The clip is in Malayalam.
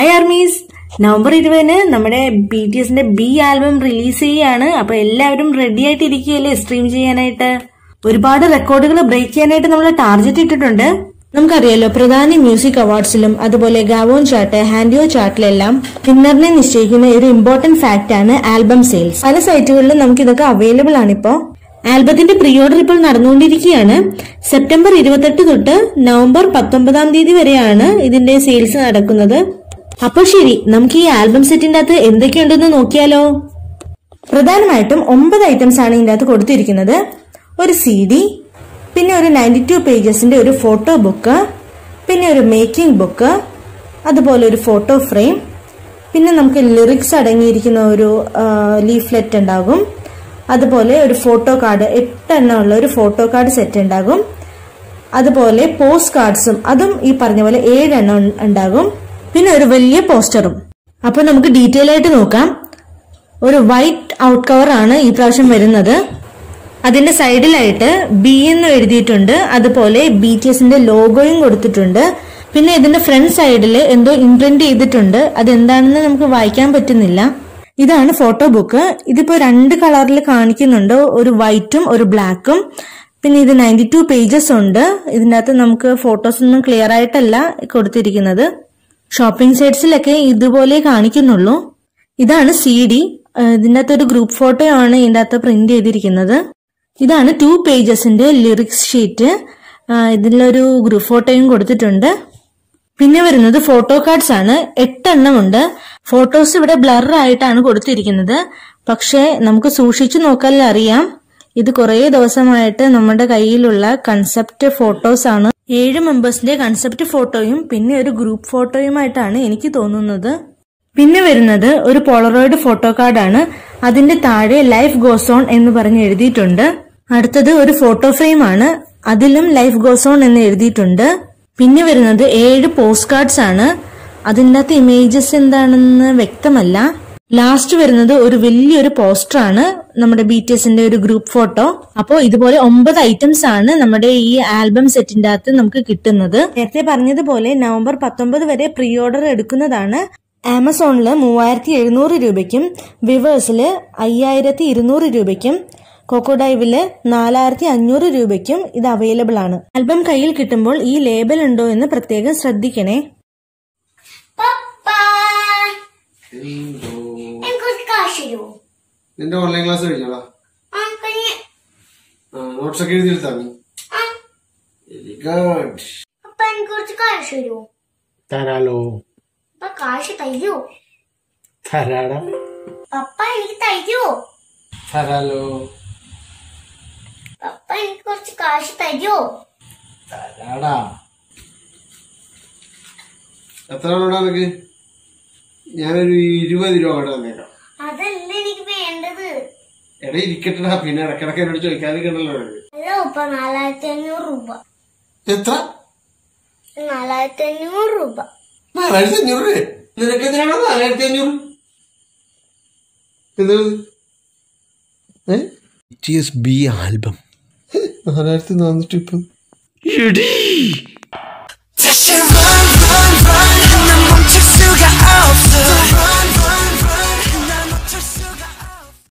ഹായ് ആർമീസ് നവംബർ ഇരുപതിന് നമ്മുടെ ബി ടി എസിന്റെ ബി ആൽബം റിലീസ് ചെയ്യാണ് അപ്പൊ എല്ലാവരും റെഡി ആയിട്ട് ഇരിക്കുകയല്ലേ സ്ട്രീം ചെയ്യാനായിട്ട് ഒരുപാട് റെക്കോർഡുകൾ ബ്രേക്ക് ചെയ്യാനായിട്ട് നമ്മൾ ടാർഗറ്റ് ഇട്ടിട്ടുണ്ട് നമുക്കറിയാലോ പ്രധാന മ്യൂസിക് അവാർഡ്സിലും അതുപോലെ ഗാവോൺ ചാർട്ട് ഹാൻഡിയോ ചാർട്ടിലെല്ലാം വിന്നറിനെ നിശ്ചയിക്കുന്ന ഒരു ഇമ്പോർട്ടന്റ് ഫാക്ട് ആണ് ആൽബം സെയിൽസ് പല സൈറ്റുകളിലും നമുക്ക് ഇതൊക്കെ അവൈലബിൾ ആണിപ്പോ ആൽബത്തിന്റെ പ്രീ ഓർഡർ ഇപ്പോൾ നടന്നുകൊണ്ടിരിക്കുകയാണ് സെപ്റ്റംബർ ഇരുപത്തെട്ട് തൊട്ട് നവംബർ പത്തൊമ്പതാം തീയതി വരെയാണ് ഇതിന്റെ സെയിൽസ് നടക്കുന്നത് അപ്പോൾ ശരി നമുക്ക് ഈ ആൽബം സെറ്റിന്റെ അകത്ത് എന്തൊക്കെയുണ്ടെന്ന് നോക്കിയാലോ പ്രധാനമായിട്ടും ഒമ്പത് ഐറ്റംസ് ആണ് ഇതിന്റെ അകത്ത് കൊടുത്തിരിക്കുന്നത് ഒരു സി ഡി പിന്നെ ഒരു നയൻറ്റി ടു പേജസിന്റെ ഒരു ഫോട്ടോ ബുക്ക് പിന്നെ ഒരു മേക്കിംഗ് ബുക്ക് അതുപോലെ ഒരു ഫോട്ടോ ഫ്രെയിം പിന്നെ നമുക്ക് ലിറിക്സ് അടങ്ങിയിരിക്കുന്ന ഒരു ലീഫ്ലെറ്റ് ഉണ്ടാകും അതുപോലെ ഒരു ഫോട്ടോ കാർഡ് എട്ടെണ്ണം ഉള്ള ഒരു ഫോട്ടോ കാർഡ് സെറ്റ് ഉണ്ടാകും അതുപോലെ പോസ്റ്റ് കാർഡ്സും അതും ഈ പറഞ്ഞ പോലെ ഏഴെണ്ണം ഉണ്ടാകും പിന്നെ ഒരു വലിയ പോസ്റ്ററും അപ്പൊ നമുക്ക് ഡീറ്റെയിൽ ആയിട്ട് നോക്കാം ഒരു വൈറ്റ് ഔട്ട് കവർ ആണ് ഈ പ്രാവശ്യം വരുന്നത് അതിന്റെ സൈഡിലായിട്ട് ബി എന്ന് എഴുതിയിട്ടുണ്ട് അതുപോലെ ബി ടി എസിന്റെ ലോഗോയും കൊടുത്തിട്ടുണ്ട് പിന്നെ ഇതിന്റെ ഫ്രണ്ട് സൈഡിൽ എന്തോ ഇംപ്രിന്റ് ചെയ്തിട്ടുണ്ട് അതെന്താണെന്ന് നമുക്ക് വായിക്കാൻ പറ്റുന്നില്ല ഇതാണ് ഫോട്ടോ ബുക്ക് ഇതിപ്പോ രണ്ട് കളറിൽ കാണിക്കുന്നുണ്ട് ഒരു വൈറ്റും ഒരു ബ്ലാക്കും പിന്നെ ഇത് നയൻറ്റി ടു പേജസ് ഉണ്ട് ഇതിൻ്റെ അകത്ത് നമുക്ക് ഫോട്ടോസ് ഒന്നും ക്ലിയർ ആയിട്ടല്ല കൊടുത്തിരിക്കുന്നത് ഷോപ്പിംഗ് സൈറ്റ്സിലൊക്കെ ഇതുപോലെ കാണിക്കുന്നുള്ളൂ ഇതാണ് സി ഡി ഇതിൻ്റെ അകത്ത് ഒരു ഗ്രൂപ്പ് ഫോട്ടോ ആണ് ഇതിൻ്റെ അകത്ത് പ്രിന്റ് ചെയ്തിരിക്കുന്നത് ഇതാണ് ടു പേജസിന്റെ ലിറിക്സ് ഷീറ്റ് ഇതിലൊരു ഗ്രൂപ്പ് ഫോട്ടോയും കൊടുത്തിട്ടുണ്ട് പിന്നെ വരുന്നത് ഫോട്ടോ കാർഡ്സ് ആണ് എട്ടെണ്ണം ഉണ്ട് ഫോട്ടോസ് ഇവിടെ ബ്ലർ ആയിട്ടാണ് കൊടുത്തിരിക്കുന്നത് പക്ഷേ നമുക്ക് സൂക്ഷിച്ചു നോക്കാൻ അറിയാം ഇത് കുറേ ദിവസമായിട്ട് നമ്മുടെ കയ്യിലുള്ള കൺസെപ്റ്റ് ഫോട്ടോസ് ആണ് ഏഴ് മെമ്പേഴ്സിന്റെ കൺസെപ്റ്റ് ഫോട്ടോയും പിന്നെ ഒരു ഗ്രൂപ്പ് ഫോട്ടോയുമായിട്ടാണ് എനിക്ക് തോന്നുന്നത് പിന്നെ വരുന്നത് ഒരു പോളറോയിഡ് ഫോട്ടോ കാർഡാണ് അതിന്റെ താഴെ ലൈഫ് ഗോസ് ഓൺ എന്ന് പറഞ്ഞ് എഴുതിയിട്ടുണ്ട് അടുത്തത് ഒരു ഫോട്ടോ ഫ്രെയിം ആണ് അതിലും ലൈഫ് ഗോസ് ഓൺ എന്ന് എഴുതിയിട്ടുണ്ട് പിന്നെ വരുന്നത് ഏഴ് പോസ്റ്റ് കാർഡ്സ് ആണ് അതിൻ്റെ അകത്ത് ഇമേജസ് എന്താണെന്ന് വ്യക്തമല്ല ലാസ്റ്റ് വരുന്നത് ഒരു വലിയൊരു പോസ്റ്റർ ആണ് നമ്മുടെ ബി ടി എസിന്റെ ഒരു ഗ്രൂപ്പ് ഫോട്ടോ അപ്പോൾ ഇതുപോലെ ഒമ്പത് ഐറ്റംസ് ആണ് നമ്മുടെ ഈ ആൽബം സെറ്റിന്റെ അകത്ത് നമുക്ക് കിട്ടുന്നത് നേരത്തെ പറഞ്ഞതുപോലെ നവംബർ പത്തൊമ്പത് വരെ പ്രീ ഓർഡർ എടുക്കുന്നതാണ് ആമസോണിൽ മൂവായിരത്തി എഴുന്നൂറ് രൂപയ്ക്കും വിവേഴ്സിൽ അയ്യായിരത്തി ഇരുന്നൂറ് രൂപയ്ക്കും കോക്കോഡൈവില് നാലായിരത്തി അഞ്ഞൂറ് രൂപയ്ക്കും ഇത് അവൈലബിൾ ആണ് ആൽബം കയ്യിൽ കിട്ടുമ്പോൾ ഈ ലേബൽ ഉണ്ടോ എന്ന് പ്രത്യേകം ശ്രദ്ധിക്കണേ പപ്പാ എന്തോ എനിക്കൊരു കാശ് തരുമോ നിന്റെ ഓൺലൈൻ ക്ലാസ് കഴിഞ്ഞോടാ ആ കഴിഞ്ഞ നോട്ട്സ് ഒക്കെ എഴുതിയെടുത്താ നീ ആ വെരി ഗുഡ് പപ്പ എനിക്ക് കുറച്ച് കാശ് തരുമോ തരാലോ പപ്പ കാശ് തരുമോ തരാടാ പപ്പ എനിക്ക് തരുമോ തരാലോ പപ്പ എനിക്ക് കുറച്ച് കാശ് തരുമോ തരാടാ എത്ര രൂപ നിനക്ക് ഞാനൊരു ഇരുപത് രൂപ അവിടെ തന്നേക്കാം അതല്ല എനിക്ക് വേണ്ടത് എടാ ഇരിക്കട്ടടാ പിന്നെ ഇടക്കിടക്ക് എന്നോട് ചോദിക്കാതിരിക്കണല്ലോ നിനക്ക്. അല്ല പപ്പ നാലായിരത്തി അഞ്ഞൂറ് രൂപ എത്ര നാലായിരത്തി അഞ്ഞൂറ് രൂപ നാലായിരത്തി അഞ്ഞൂറ് രൂപ നിനക്ക് എന്തിനാണോ നാലായിരത്തി അഞ്ഞൂറ് എന്താണ് ഏ ടി എസ് ബി ആൽബം നാലായിരത്തി നാനൂറ്റി ഇപ്പം എടീ